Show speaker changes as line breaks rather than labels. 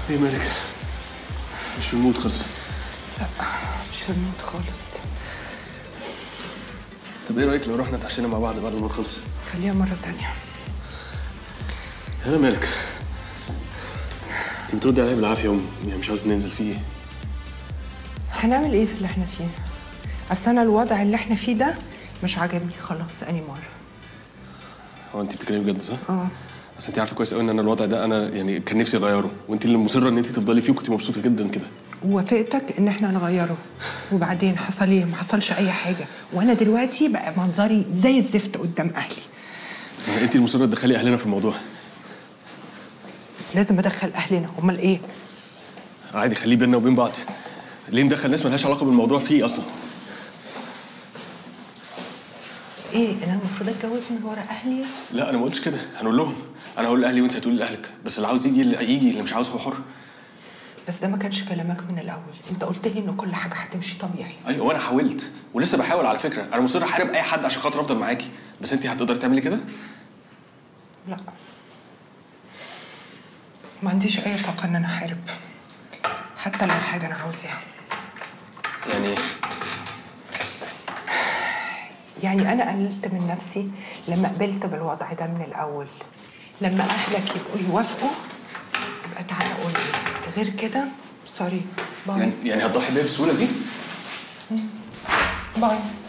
ايه مالك؟ مش في المود خالص
مش في المود خالص
طب ايه رايك لو رحنا اتعشينا مع بعض بعد ما نخلص؟
خليها مرة تانية
انا مالك؟ انت بتردي عليا بالعافيه وم- يعني مش عاوز ننزل فيه ايه؟
هنعمل ايه في اللي احنا فيه اصل انا الوضع اللي احنا فيه ده مش عاجبني خلاص اني مرة
هو انت بتتكلمي بجد صح؟
اه
بس انت عارفه كويس قوي ان انا الوضع ده انا يعني كان نفسي اغيره وانت اللي مصره ان انت تفضلي فيه وكنت مبسوطه جدا كده
ووافقتك ان احنا نغيره وبعدين حصل ايه ما حصلش اي حاجة وانا دلوقتي بقى منظري زي الزفت قدام اهلي
انت المصره تدخلي اهلنا في الموضوع
لازم ادخل اهلنا امال ايه
عادي خليه بيننا وبين بعض ليه ندخل ناس ملهاش علاقه بالموضوع فيه اصلا
ايه انا المفروض اتجوز من ورا اهلي
لا انا ما قلتش كده هنقول لهم انا هقول لاهلي وانت هتقولي لاهلك بس اللي عاوز يجي اللي يجي اللي مش عاوز هو حر
بس ده ما كانش كلامك من الاول انت قلت لي ان كل حاجة هتمشي طبيعي
ايوه وانا حاولت ولسه بحاول على فكره انا مصر احارب اي حد عشان خاطر افضل معاكي بس انت هتقدري تعملي كده
لا ما عنديش اي طاقة ان انا احارب حتى لو حاجة انا عاوزاها
يعني ايه
يعني انا قللت من نفسي لما قبلت بالوضع ده من الاول لما اهلك يبقوا يوافقوا يبقى تعالى قول لي غير كده سوري باي
يعني يعني هتضحي بيا بالسهوله دي
باي